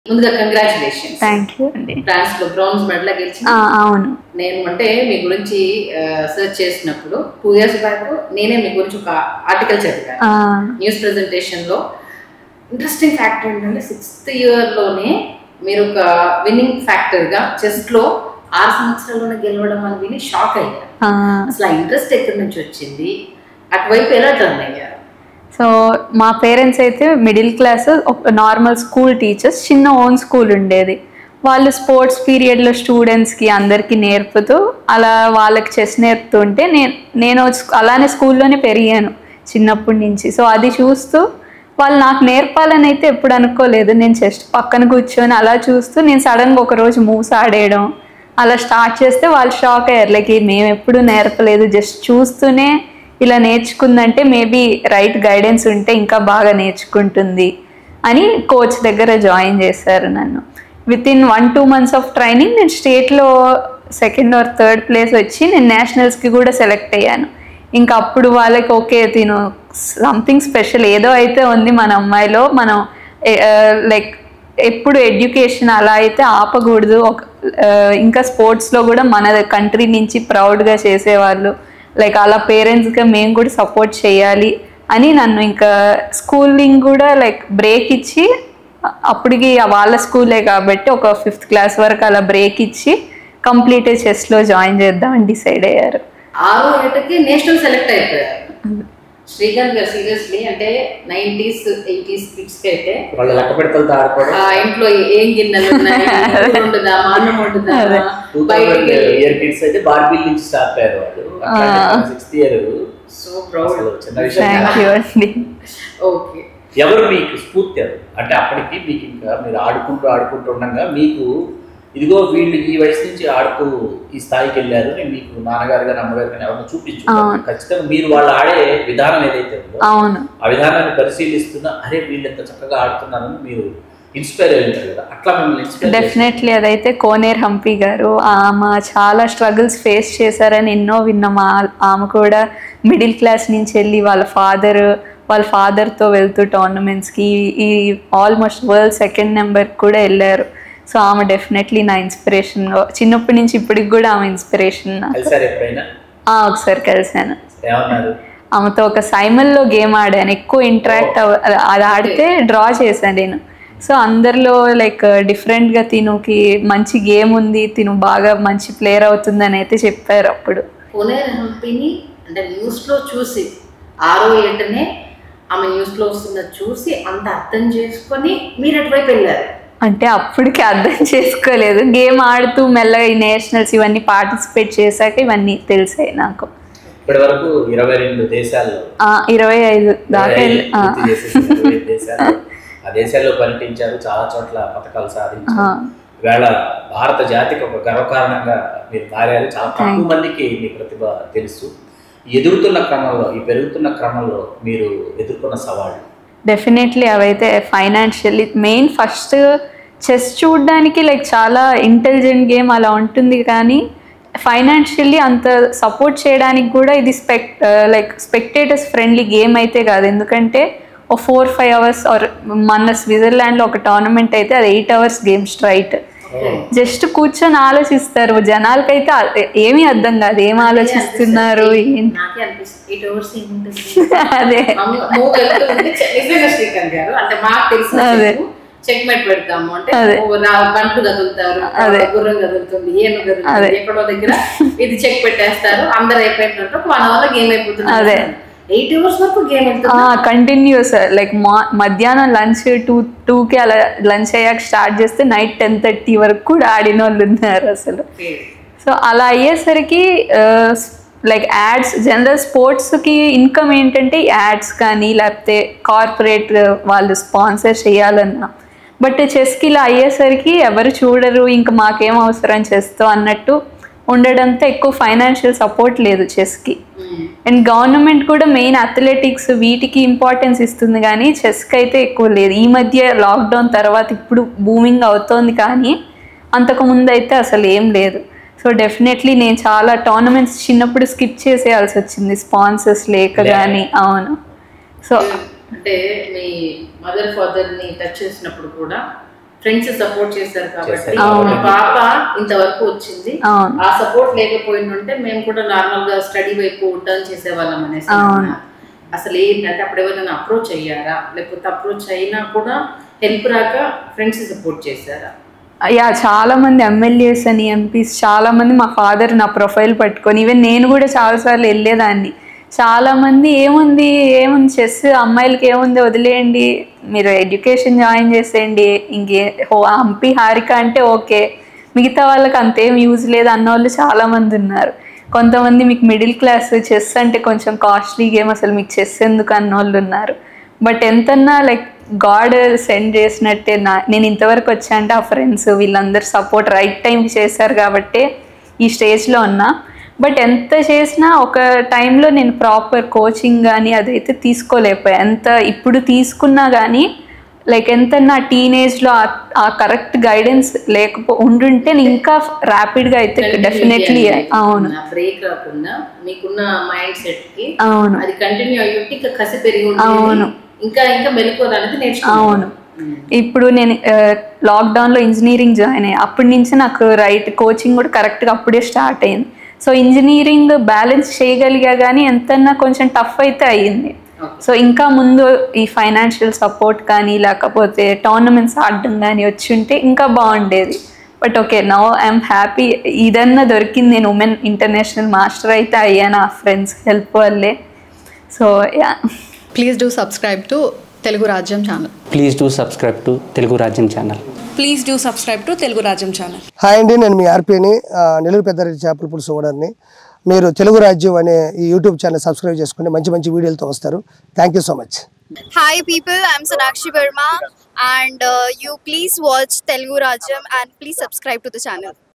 ముందుగా congratulation thank you అండి France లో బ్రౌన్స్ మెడల్ గెలిచి ఆ, అవును నేను అంటే మీ గురించి సర్చ్ చేసినప్పుడు టూ ఇయర్స్ బ్యాక్ నేనే మీ గురించి ఒక ఆర్టికల్ చదివాను ఆ, న్యూస్ ప్రెజెంటేషన్ లో ఇంట్రెస్టింగ్ ఫ్యాక్టర్ ఏంటంటే సిక్స్త్ ఇయర్ లోనే మీరు ఒక విన్నింగ్ ఫ్యాక్టర్ గా చెస్ లో ఆరు సంవత్సరాల్లోనే గెలవడం అని విని షాక్ అయ్యారు ఆ. అసలు ఆ ఇంట్రెస్ట్ ఎక్కడి నుంచి వచ్చింది అటువైపు ఎలా టర్న్ అయ్యారు సో మా పేరెంట్స్ అయితే middle class normal school teachers చిన్న ఓన్ స్కూల్ ఉండేది వాళ్ళు స్పోర్ట్స్ పీరియడ్లో స్టూడెంట్స్కి అందరికీ నేర్పుతూ అలా వాళ్ళకి చెస్ నేర్పుతుంటే నేను నేను స్కూ- అలానే స్కూల్లోనే పెరిగాను చిన్నప్పటి నుంచి సో అది చూస్తూ వాళ్ళు నాకు నేర్పాలని అయితే ఎప్పుడు అనుకోలేదు నేను జస్ట్ పక్కన కూర్చొని అలా చూస్తూ నేను సడన్గా ఒక రోజు మూవ్స్ ఆడేయడం అలా స్టార్ట్ చేస్తే వాళ్ళు షాక్ అయ్యారు లైక్ మేము ఎప్పుడు నేర్పలేదు జస్ట్ చూస్తూనే ఇలా నేర్చుకుందంటే మేబీ రైట్ గైడెన్స్ ఉంటే ఇంకా బాగా నేర్చుకుంటుంది అని కోచ్ దగ్గర జాయిన్ చేశారు నన్ను within one two months of training నేను స్టేట్లో సెకండ్ ఆర్ థర్డ్ ప్లేస్ వచ్చి నేను నేషనల్స్కి కూడా సెలెక్ట్ అయ్యాను ఇంకా అప్పుడు వాళ్ళకి ఓకే తిను సంథింగ్ స్పెషల్ ఏదో అయితే ఉంది మన అమ్మాయిలో మనం లైక్ ఎప్పుడు ఎడ్యుకేషన్ అలా అయితే ఆపకూడదు ఒక ఆ, ఇంకా స్పోర్ట్స్లో కూడా మన కంట్రీ నుంచి ప్రౌడ్గా చేసేవాళ్ళు లైక్ అలా పేరెంట్స్గా మేము కూడా సపోర్ట్ చేయాలి అని నన్ను ఇంకా స్కూలింగ్ కూడా లైక్ బ్రేక్ ఇచ్చి అ- అప్పటికి వాళ్ళ స్కూలే కాబట్టి ఒక ఫిఫ్త్ క్లాస్ వరకు అలా బ్రేక్ ఇచ్చి కంప్లీట్ చెస్లో జాయిన్ చేద్దామని డిసైడ్ అయ్యారు ఆరో ఏటకి నేషనల్ సెలెక్ట్ అయిపోయారు శ్రీకాంత్ గారు సీరియస్లీ అంటే నైన్టీస్ ఎయిటీస్ కిడ్స్ కి అయితే వాళ్ళు లెక్క పెడతలతో ఆడుకోవడం ఆ ఇంట్లో ఏం గిన్నెలు ఉన్నాయి కూర వండుదా అన్నం వండుదా టూ బయటికి థౌసండ్ ఇయర్ కిడ్స్ అయితే బార్బిల్ నుంచి స్టార్ట్ అయ్యారు వాళ్ళు సిక్స్త్ ఇయర్ సో ప్రౌడ్ అసలు చిన్న విషయం థ్యాంక్ కాదు. యూ అండి ఓకే ఎవరు మీకు స్ఫూర్తి ఎవరు అంటే అప్పటికి మీకు ఇంకా మీరు ఆడుకుంటూ ఆడుకుంటూ ఉండగా మీకు ఇదిగో వీళ్ళు ఈ వయసు నుంచి ఆడుతూ ఈ స్థాయికి వెళ్ళారు నేను మీకు నాన్నగారు కానీ అమ్మగారు కానీ ఎవరిని చూపించు అవును. ఖచ్చితంగా మీరు వాళ్ళు ఆడే విధానం ఏదైతే ఉందో అవును ఆ విధానాన్ని పరిశీలిస్తున్నా అరే వీళ్ళు ఎంత చక్కగా ఆడుతున్నారని మీరు ఇన్స్పైర్ అయి ఉంటారు కదా అట్లా మిమ్మల్ని ఇన్స్పైర్ డెఫినెట్లీ అదైతే కోనేర్ హంపి గారు ఆమె చాలా స్ట్రగుల్స్ ఫేస్ చేశారని ఎన్నో విన్నాం ఆ- ఆమె కూడా మిడిల్ క్లాస్ నుంచి వెళ్ళి వాళ్ళ ఫాదర్ వాళ్ళ father తో వెళ్తూ టోర్నమెంట్స్కి ఈ ఆల్మోస్ట్ వరల్డ్ సెకండ్ నెంబర్ కూడా వెళ్ళారు సో ఆమె డెఫినెట్లీ నా ఇన్స్పిరేషన్ చిన్నప్పటి నుంచి ఇప్పటికి కూడా ఆమె ఇన్స్పిరేషన్ కలిసారు ఎప్పుడైనా ఒకసారి కలిశాను ఏమన్నారు ఆమెతో ఒక సైమల్లో గేమ్ ఆడాను ఎక్కువ ఇంటరాక్ట్ అవ అది ఆడితే డ్రా చేశాను నేను సో అందరిలో లైక్ డిఫరెంట్గా తినుకి మంచి గేమ్ ఉంది తిను బాగా మంచి ప్లేయర్ అవుతుందని అయితే చెప్పారు అప్పుడు పునేర్ హంపిని అంటే న్యూస్ లో చూసి ఆరో ఏటనే ఆమె న్యూస్ లో వస్తున్నది చూసి అంత అర్థం చేసుకొని మీరు అటువైపు వెళ్ళారు అంటే అప్పటికి అర్థం చేసుకోలేదు గేమ్ ఆడుతూ మెల్లగా ఈ నేషనల్స్ ఇవన్నీ పార్టిసిపేట్ చేశాక ఇవన్నీ తెలిసాయి నాకు ఇప్పటి వరకు ఇరవై రెండు దేశాల్లో ఆ, ఇరవై ఐదు దాకా ఇరవై వెళ్ళి- ఆ, పూర్తి చేసేసి ఇరవై ఐదు దేశాలు ఆ దేశాల్లో పర్యటించారు చాలా చోట్ల పథకాలు సాధించారు ఆ. ఇవాళ భారత జాతికి ఒక గర్వకారణంగా మీరు మారారు చాలా తక్కువ మందికి మీ ప్రతిభ తెలుసు ఎదుగుతున్న క్రమంలో ఈ పెరుగుతున్న క్రమంలో మీరు ఎదుర్కొన్న సవాళ్ళు డెఫినెట్లీ అవైతే ఫైనాన్షియల్లీ మెయిన్ ఫస్ట్ చెస్ చూడడానికి లైక్ చాలా ఇంటెలిజెంట్ గేమ్ అలా ఉంటుంది కానీ ఫైనాన్షియల్లీ అంత సపోర్ట్ చేయడానికి కూడా ఇది spec like spectators friendly game అయితే కాదు ఎందుకంటే ఓ ఫోర్ ఫైవ్ అవర్స్ ఆర్ మన స్విట్జర్లాండ్లో ఒక టోర్నమెంట్ అయితే అది eight hours game straight just కూర్చొని ఆలోచిస్తారు జనాలకైతే అ- ఏమీ అర్థం కాదు ఏం ఆలోచిస్తున్నారు ఏంటి నాకే అనిపిస్తుంది ఎయిట్ అవర్స్ ఏముంటుంది అదే మూవ్ వెళ్తూ ఉంటే చె- నిజంగా శ్రీకాంత్ గారు అంటే మాకు తెలిసిన అదే. చెక్ మెట్ పెడతాము అంటే అదే. ఓ రా- బంట్లు కదులుతారు అదే. గుర్రం కదులుతుంది ఏను అదే. కదులుతుంది ఎక్కడో దగ్గర ఇది చెక్ పెట్టేస్తారు అందరు అయిపోయినట్టు ఒక వన్ అవర్ లో గేమ్ అయిపోతుంది అదే. ఎయిట్ అవర్స్ వరకు గేమ్ వెళ్తుంది కంటిన్యూస్ లైక్ మా మధ్యాహ్నం లంచ్ టూ టూకి అలా లంచ్ అయ్యాక స్టార్ట్ చేస్తే నైట్ టెన్ థర్టీ వరకు కూడా ఆడిన వాళ్ళు ఉన్నారు అసలు సో అలా అయ్యేసరికి లైక్ యాడ్స్ జనరల్ స్పోర్ట్స్కి ఇన్కమ్ ఏంటంటే యాడ్స్ కానీ లేకపోతే కార్పొరేట్ వాళ్ళు స్పాన్సర్ చేయాలన్నా బట్ చెస్కి ఇలా అయ్యేసరికి ఎవరు చూడరు ఇంకా మాకేం అవసరం చేస్తాం అన్నట్టు ఉండడంతో ఎక్కువ ఫైనాన్షియల్ సపోర్ట్ లేదు చెస్కి అండ్ గవర్నమెంట్ కూడా మెయిన్ అథ్లెటిక్స్ వీటికి ఇంపార్టెన్స్ ఇస్తుంది కానీ చెస్కి అయితే ఎక్కువ లేదు ఈ మధ్య లాక్డౌన్ తర్వాత ఇప్పుడు బూమింగ్ అవుతోంది కానీ అంతకు ముందు అయితే అసలు ఏం లేదు సో డెఫినెట్లీ నేను చాలా టోర్నమెంట్స్ చిన్నప్పుడు స్కిప్ చేసేయాల్సి వచ్చింది స్పాన్సర్స్ లేక కానీ అవును సో అంటే మీ మదర్ ఫాదర్ ని టచ్ చేసినప్పుడు కూడా ఫ్రెండ్స్ సపోర్ట్ చేశారు కాబట్టి చేశారు. అవును. మా పాప ఇంతవరకు వచ్చింది అవును ఆ సపోర్ట్ లేకపోయిందంటే మేము కూడా నార్మల్ గా స్టడీ వైపు టర్న్ చేసేవాళ్ళం అనేసి అవును. అన్నారు. అసలు ఏంటంటే అప్పుడు ఎవరైనా అప్రోచ్ అయ్యారా లేకపోతే అప్రోచ్ అయినా కూడా హెల్ప్ రాక ఫ్రెండ్స్ సపోర్ట్ చేశారా యా చాలా మంది ఎమ్మెల్యేస్ అని ఎంపీస్ చాలా మంది మా ఫాదర్ నా ప్రొఫైల్ పట్టుకొని ఈవెన్ నేను కూడా చాలాసార్లు వెళ్ళేదాన్ని చాలా మంది ఏముంది ఏముంది చెస్ అమ్మాయిలకి ఏముంది వదిలేయండి మీరు ఎడ్యుకేషన్ జాయిన్ చేసేయండి ఇంకే హో హంపి హారిక అంటే ఓకే మిగతా వాళ్ళకి అంతేం యూజ్ లేదు అన్న వాళ్ళు చాలా మంది ఉన్నారు కొంతమంది మీకు మిడిల్ క్లాస్ చెస్ అంటే కొంచెం కాస్ట్లీ గేమ్ అసలు మీకు చెస్ ఎందుకు అన్న వాళ్ళు ఉన్నారు బట్ ఎంతన్నా లైక్ గాడ్ సెండ్ చేసినట్టే నా నేను ఇంతవరకు వచ్చా అంటే ఆ ఫ్రెండ్స్ వీళ్ళందరూ సపోర్ట్ రైట్ టైంకి చేశారు కాబట్టి ఈ స్టేజ్లో ఉన్నా బట్ ఎంత చేసినా ఒక టైంలో నేను ప్రాపర్ కోచింగ్ కానీ అదైతే తీసుకోలేకపోయా ఎంత ఇప్పుడు తీసుకున్నా కానీ లైక్ ఎంత నా టీనేజ్లో ఆ కరెక్ట్ గైడెన్స్ లేకపో ఉండుంటే నేను ఇంకా ర్యాపిడ్గా అయితే డెఫినెట్లీ అవును బ్రేక్ రాకుండా మీకున్న మైండ్ సెట్ కి అవును అది కంటిన్యూ అయ్యి ఇంకా కసి పెరిగి అవును. ఉంటుంది ఇంకా ఇంకా మెలుకోవాలనేది నేర్చుకున్నాను అవును ఇప్పుడు నేను లాక్డౌన్లో ఇంజనీరింగ్ జాయిన్ అయ్యా అప్పటి నుంచి నాకు రైట్ కోచింగ్ కూడా కరెక్ట్గా అప్పుడే స్టార్ట్ అయింది సో ఇంజనీరింగ్ బ్యాలెన్స్ చేయగలిగా కానీ ఎంతన్నా కొంచెం టఫ్ అయితే అయ్యింది సో ఇంకా ముందు ఈ ఫైనాన్షియల్ సపోర్ట్ కానీ లేకపోతే టోర్నమెంట్స్ ఆడడం కానీ వచ్చి ఉంటే ఇంకా బాగుండేది but okay now I'm happy ఇదన్నా దొరికింది నేను ఉమెన్ ఇంటర్నేషనల్ మాస్టర్ అయితే అయ్యాను ఆ ఫ్రెండ్స్ హెల్ప్ వల్లే so yeah please do subscribe to Telugu Rajyam channel please do subscribe to Telugu Rajyam channel please do subscribe to Telugu Rajyam channel hi అండి నేను మీ ఆర్పీని ఆ, నెల్లూరు పెద్దారెడ్డి చేపల పులుసు ఓనర్ని మీరు తెలుగు రాజ్యం అనే ఈ యూట్యూబ్ ఛానల్ సబ్స్క్రైబ్ చేసుకుని మంచి మంచి వీడియోలతో వస్తారు thank you so much Hi people, I'm Sonakshi Verma and uh, you please watch Telugu Rajam and please subscribe to the channel.